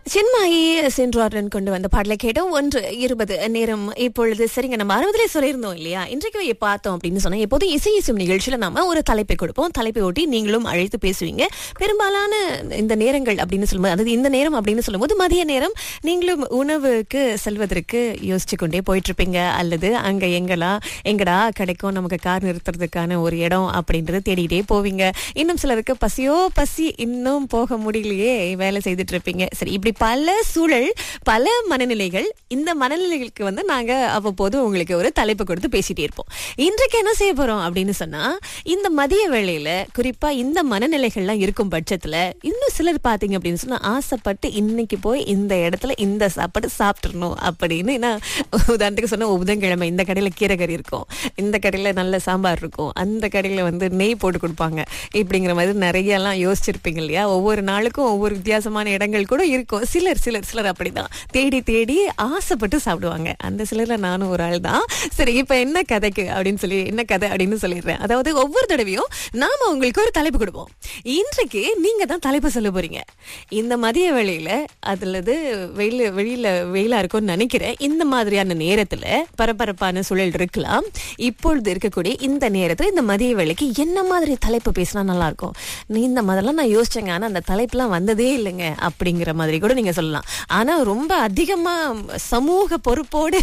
சின்மாயி சென்றாரன் கொண்டு வந்த பாடலை கேட்டோம் ஒன்று இருபது நேரம் இப்பொழுது சரிங்க நம்ம அறுபதுல சொல்லியிருந்தோம் இல்லையா இன்றைக்கு பார்த்தோம் அப்படின்னு சொன்னா எப்போதும் இசை இசையும் நிகழ்ச்சியில நாம ஒரு தலைப்பை கொடுப்போம் தலைப்பை ஒட்டி நீங்களும் அழைத்து பேசுவீங்க பெரும்பாலான இந்த நேரங்கள் அப்படின்னு சொல்லும்போது அதாவது இந்த நேரம் அப்படின்னு சொல்லும்போது மதிய நேரம் நீங்களும் உணவுக்கு செல்வதற்கு யோசிச்சு கொண்டே போயிட்டு இருப்பீங்க அல்லது அங்க எங்களா எங்கடா கிடைக்கும் நமக்கு கார் நிறுத்துறதுக்கான ஒரு இடம் அப்படின்றத தேடிட்டே போவீங்க இன்னும் சிலருக்கு பசியோ பசி இன்னும் போக முடியலையே வேலை செய்துட்டு இருப்பீங்க சரி இப்படி பல சூழல் பல மனநிலைகள் இந்த மனநிலைகளுக்கு வந்து நாங்க அவ்வப்போது உங்களுக்கு ஒரு தலைப்பு கொடுத்து பேசிட்டே இருப்போம் இன்றைக்கு என்ன செய்ய போறோம் அப்படின்னு சொன்னா இந்த மதிய வேளையில குறிப்பா இந்த மனநிலைகள்லாம் இருக்கும் பட்சத்துல இன்னும் சிலர் பாத்தீங்க அப்படின்னு சொன்னா ஆசைப்பட்டு இன்னைக்கு போய் இந்த இடத்துல இந்த சாப்பாடு சாப்பிட்டுறணும் அப்படின்னு நான் உதாரணத்துக்கு சொன்ன புதன்கிழமை இந்த கடையில கீரைக்கறி இருக்கும் இந்த கடையில நல்ல சாம்பார் இருக்கும் அந்த கடையில வந்து நெய் போட்டு கொடுப்பாங்க இப்படிங்கிற மாதிரி நிறைய எல்லாம் யோசிச்சிருப்பீங்க இல்லையா ஒவ்வொரு நாளுக்கும் ஒவ்வொரு வித்தியாசமான இடங்கள் கூட இருக்கும் சிலர் சிலர் சிலர் அப்படிதான் தேடி தேடி ஆசைப்பட்டு சாப்பிடுவாங்க அந்த சிலர்ல நானும் ஒரு ஆள் தான் சரி இப்ப என்ன கதைக்கு அப்படின்னு சொல்லி என்ன கதை அப்படின்னு சொல்லிடுறேன் அதாவது ஒவ்வொரு தடவையும் நாம உங்களுக்கு ஒரு தலைப்பு கொடுப்போம் இன்றைக்கு நீங்க தான் தலைப்பு சொல்ல போறீங்க இந்த மதிய வேளையில அதுலது வெயில் வெளியில வெயிலா இருக்கும்னு நினைக்கிறேன் இந்த மாதிரியான நேரத்துல பரபரப்பான சூழல் இருக்கலாம் இப்பொழுது இருக்கக்கூடிய இந்த நேரத்துல இந்த மதிய வேளைக்கு என்ன மாதிரி தலைப்பு பேசினா நல்லா இருக்கும் நீ இந்த மாதிரிலாம் நான் யோசிச்சேங்க ஆனா அந்த தலைப்புலாம் வந்ததே இல்லைங்க அப்படிங்கிற மாதிரி கூட நீங்க சொல்லலாம் ஆனா ரொம்ப அதிகமா சமூக பொறுப்போடு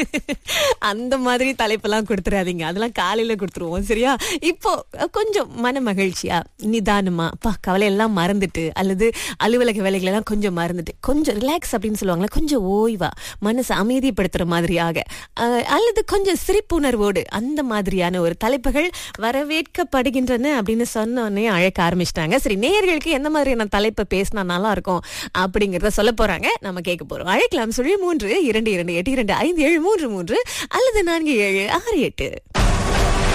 அந்த மாதிரி தலைப்பெல்லாம் கொடுத்துறாதீங்க அதெல்லாம் காலையில கொடுத்துருவோம் சரியா இப்போ கொஞ்சம் மன மகிழ்ச்சியா நிதானமா பா கவலை எல்லாம் மறந்துட்டு அல்லது அலுவலக வேலைகள் எல்லாம் கொஞ்சம் மறந்துட்டு கொஞ்சம் ரிலாக்ஸ் அப்படின்னு சொல்லுவாங்களே கொஞ்சம் ஓய்வா மனசை அமைதிப்படுத்துற மாதிரியாக அஹ், அல்லது கொஞ்சம் சிரிப்புணர்வோடு அந்த மாதிரியான ஒரு தலைப்புகள் வரவேற்கப்படுகின்றன அப்படின்னு சொன்ன உடனே அழைக்க ஆரம்பிச்சிட்டாங்க சரி நேயர்களுக்கு எந்த மாதிரியான தலைப்பை பேசினா நல்லா இருக்கும் அப்படிங்கறத சொல்ல போறாங்க நம்ம கேட்க போறோம் அழைக்கலாம் சொல்லி மூன்று இரண்டு இரண்டு எட்டு இரண்டு ஐந்து ஏழு மூன்று மூன்று அல்லது நான்கு ஏழு ஆறு எட்டு